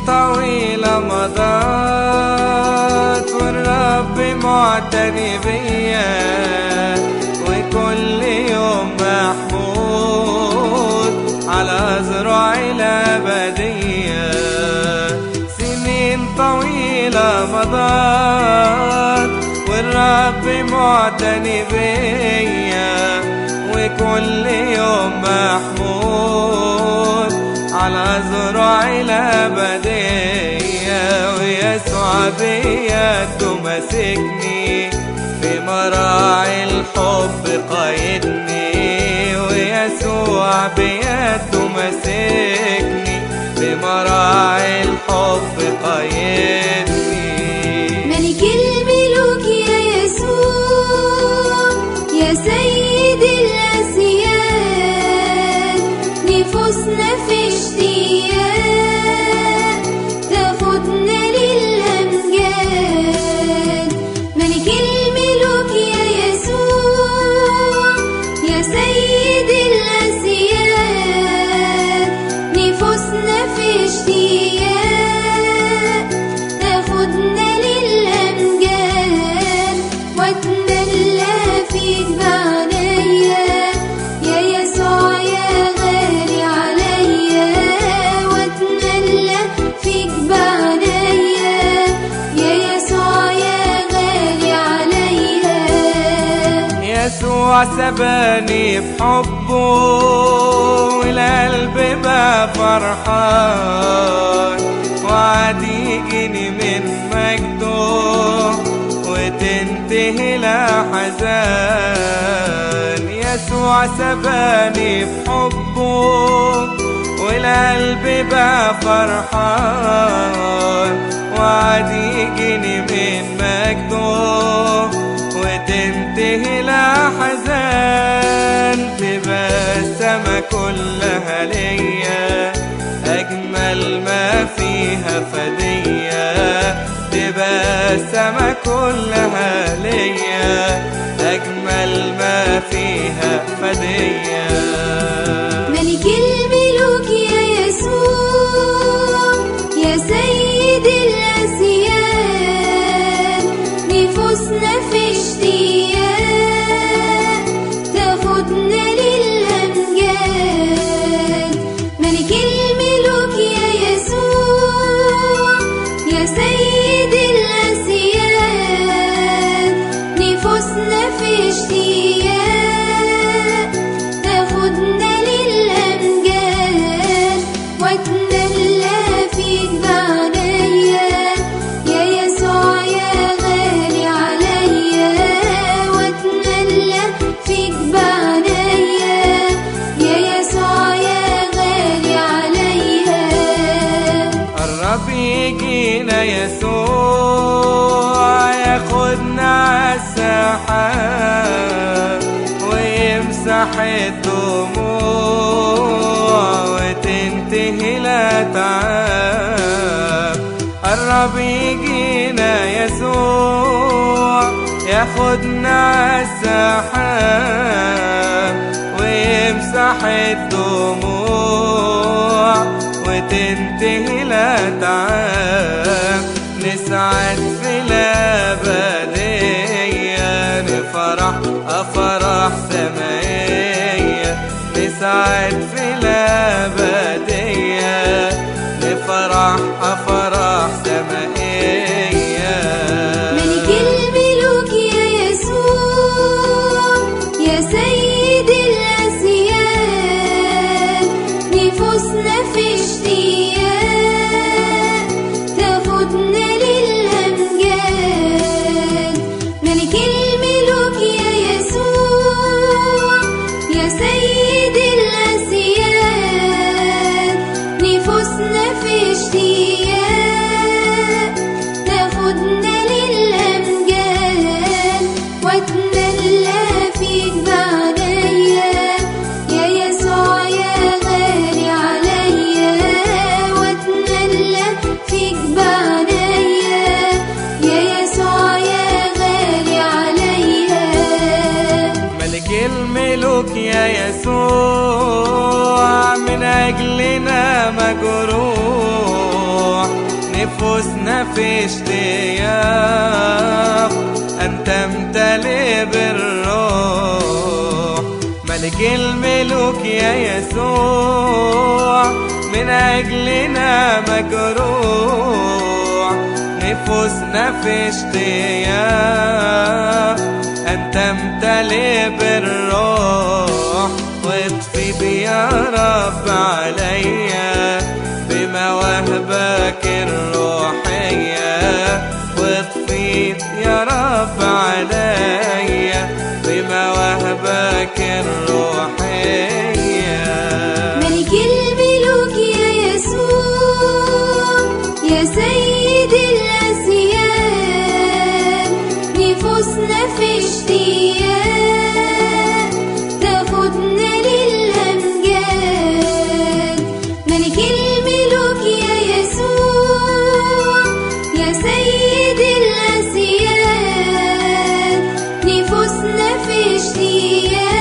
طويلة مضت والرب معتني بيا وكل يوم محمود على زرع الأبدية سنين طويلة مضت والرب معتني بيا وكل يوم محمود على زرع الأبدية ويسوع بيده ماسكني في مراعي الحب قايدني ويسوع بيده ماسكني في مراعي الحب قايدني ملك الملوك يا يسوع يا سيد الأسياد نفوسنا في اشتياق تاخدنا للأمجاد ملك الملوك يا يسوع يا سيد الأسياد نفوسنا في اشتياق تاخدنا للأمجاد واتملى فيك بعنايا يا يسوع يا غالي عليا واتملى فيك بعنايا يا يسوع يا غالي عليا يسوع سباني بحبه والقلب بقى فرحان وعد يجيني من مجده وتنتهي لحزان يسوع سباني بحبه والقلب بقى فرحان وعد يجيني من مجده وتنتهي لحزان تبقى السما كلها ليا أجمل ما فيها فدية تبقى السما كلها ليا أجمل ما فيها فدية ملك الملوك يا يسوع يا سيد الأسياد نفوسنا في اشتياق تاخدنا للأمجاد ملك الملوك يا يسوع يا سيد الأسياد نفوسنا في اشتياق تاخدنا للأمجاد واتملى فيك بعنايا يا يسوع يا غالي عليا واتملى فيك بعنايا يا يسوع يا غالي عليا قرب يجينا يسوع ياخدنا عالسحاب ويمسح الدموع وتنتهي الأتعاب قرب يجينا يسوع ياخدنا عالسحاب ويمسح الدموع وتنتهي الأتعاب نسعد في الأبدية نفرح أفراح سمائية نسعد في الأبدية نفرح أفراح سمائية ملك الملوك يا يسوع يا سيد الأسياد نفوسنا في اشتياق تاخدنا للأمجاد ملك الملوك يا يسوع يا سيد الأسياد نفوسنا في اشتياق تاخدنا للأمجاد واتملى فيك بعنايا يا يسوع يا غالي عليا واتملى فيك بعنايا يا يسوع يا غالي عليا ملك الملوك يا يسوع من أجلنا مجروح نفوسنا في اشتياق أن تمتلئ بالروح ملك الملوك يا يسوع من أجلنا مجروح نفوسنا في اشتياق أن تمتلئ بالروح واطفي يا رب عليا بمواهبك الروحية واطفي يا رب عليا بمواهبك الروحية ملك الملوك يا يسوع يا سيد الأسياد نفوسنا في اشتياق تاخدنا للأمجاد ملك الملوك يا يسوع يا سيد الأسياد نفوسنا في اشتياق